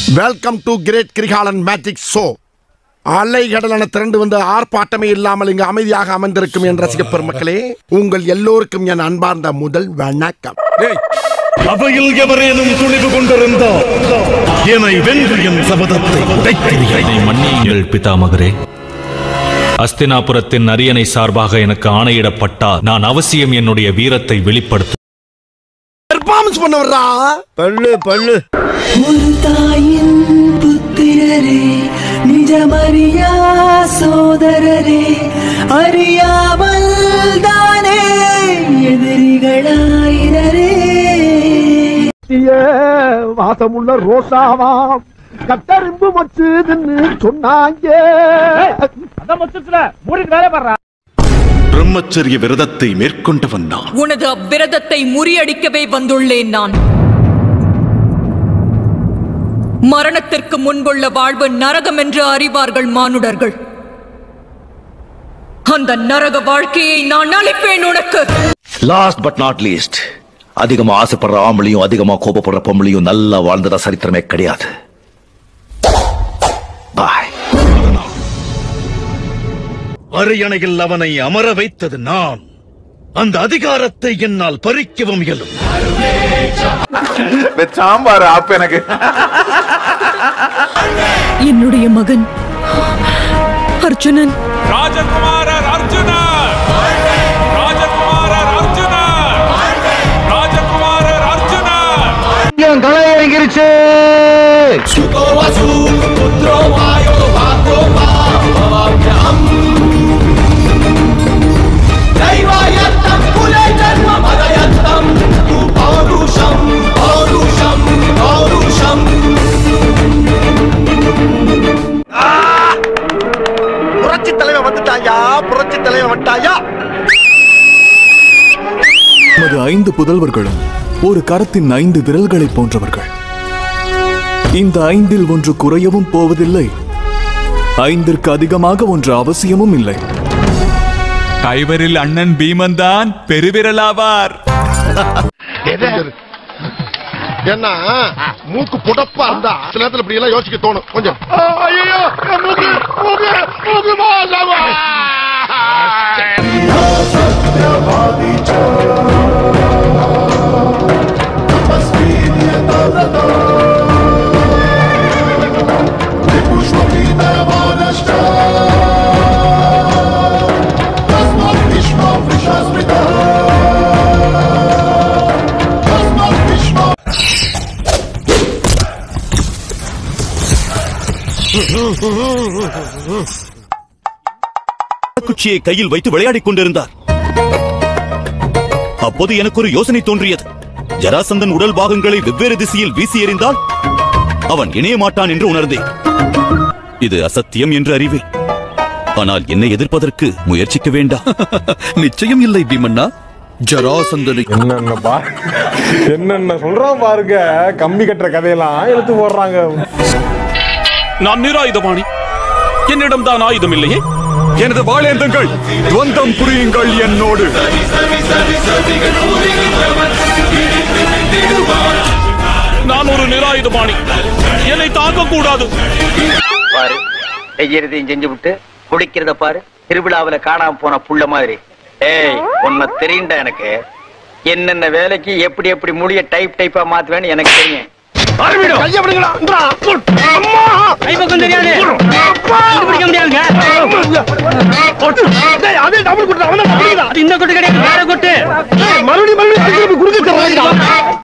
Welcome to great Kirikalan magic show அலைகடலான திரண்டு வந்து ஆர்ப்பாட்டமே இல்லாமல் இங்கு அமைதியாக அமர்ந்திருக்கும் என் ரசிக பெருமக்களே உங்கள் எல்லோருக்கும் என் அன்பார்ந்த முதல் வணக்கம் அவையில் எவரேனும் துணிவு கொண்டிருந்தால் என்னை வென்று என் சபதத்தை உடைக்கிறீர்கள் என்னை மன்னியுங்கள் பிதாமகரே அஸ்தினாபுரத்தின் அரியணை சார்பாக எனக்கு ஆணையிடப்பட்டால் நான் அவசியம் என்னுடைய வீரத்தை வெளிப்படுத்த பெர்ஃபார்மன்ஸ் பண்ண வர்றா பல்லு பல்லு ஒரு தாயின் புத்திரரே நிஜமறியா சோதரரே அறியாமல் தானே எதிரிகளாயினரே வாசமுள்ள ரோசாவாம் கத்தரிம்பு மச்சுதுன்னு சொன்னாங்க பிரம்மச்சரிய விரதத்தை மேற்கொண்டவன் நான் உனது அவ்விரதத்தை முறியடிக்கவே வந்துள்ளேன் நான் மரணத்திற்கு முன்புள்ள வாழ்வு நரகம் என்று அறிவார்கள் மானுடர்கள் அந்த நரக வாழ்க்கையை நான் அளிப்பேன் உனக்கு லாஸ்ட் பட் நாட் லீஸ்ட் அதிகமா ஆசைப்படுற ஆம்பளையும் அதிகமா கோபப்படுற பொம்பளையும் நல்லா வாழ்ந்ததா சரித்திரமே கிடையாது பாய் அரியணையில் அவனை அமர வைத்தது நான் அந்த அதிகாரத்தை என்னால் பறிக்கவும் இயலும் சாம்பார் ஆப் எனக்கு என்னுடைய மகன் அர்ஜுனன் ராஜகுமாரர் அர்ஜுனர் ராஜகுமாரர் அர்ஜுனர் ராஜகுமாரர் அர்ஜுனர் புரட்சி தலைவன் வந்துட்டாயா புரட்சி தலைவன் வந்துட்டாயா நமது ஐந்து புதல்வர்களும் ஒரு கரத்தின் ஐந்து விரல்களைப் போன்றவர்கள் இந்த ஐந்தில் ஒன்று குறையவும் போவதில்லை ஐந்திற்கு அதிகமாக ஒன்று அவசியமும் இல்லை கைவரில் அண்ணன் பீமன் தான் பெருவிரலாவார் ஏன்னா மூக்கு புடப்பா இருந்தா சில நேரத்துல இப்படி எல்லாம் யோசிக்க தோணும் கொஞ்சம் ஐயோ மூக்கு மூக்கு மூக்கு மோசமா குச்சியை கையில் வைத்து விளையாடிக் கொண்டிருந்தார் அப்போது எனக்கு ஒரு யோசனை தோன்றியது ஜராசந்தன் உடல் பாகங்களை வெவ்வேறு திசையில் வீசி எறிந்தால் அவன் இணைய மாட்டான் என்று உணர்ந்தேன் இது அசத்தியம் என்று அறிவேன் ஆனால் என்னை எதிர்ப்பதற்கு முயற்சிக்க வேண்டாம் நிச்சயம் இல்லை பீமண்ணா ஜராசந்தனை என்னென்ன பா என்னென்ன சொல்றான் பாருங்க கம்பி கட்டுற கதையெல்லாம் எடுத்து போடுறாங்க நான் நிராயுதபாணி என்னிடம் தான் ஆயுதம் இல்லையே எனது வாழேந்தங்கள் துவந்தம் புரியுங்கள் என்னோடு நான் ஒரு நிராயுதபாணி என்னை தாக்க கூடாது பாரு செய்யறதையும் செஞ்சு விட்டு குடிக்கிறத பாரு திருவிழாவுல காணாம போன புள்ள மாதிரி ஏய் உன்னை தெரியுண்டா எனக்கு என்னென்ன வேலைக்கு எப்படி எப்படி முடிய டைப் டைப்பா மாத்துவேன்னு எனக்கு தெரியும் கைய விடுங்களா இந்தா. அம்மா கைப்பக்கம் தெரியாது கண்டுபிடிக்க முடியாதுங்க டேய், அதே டபுள் குட்டு அவன் தான் அது இந்த கொட்டு கிடையாது வேற கொட்டு மறுபடியும் மறுபடியும் திருப்பி குறுக்க தர்றாங்கடா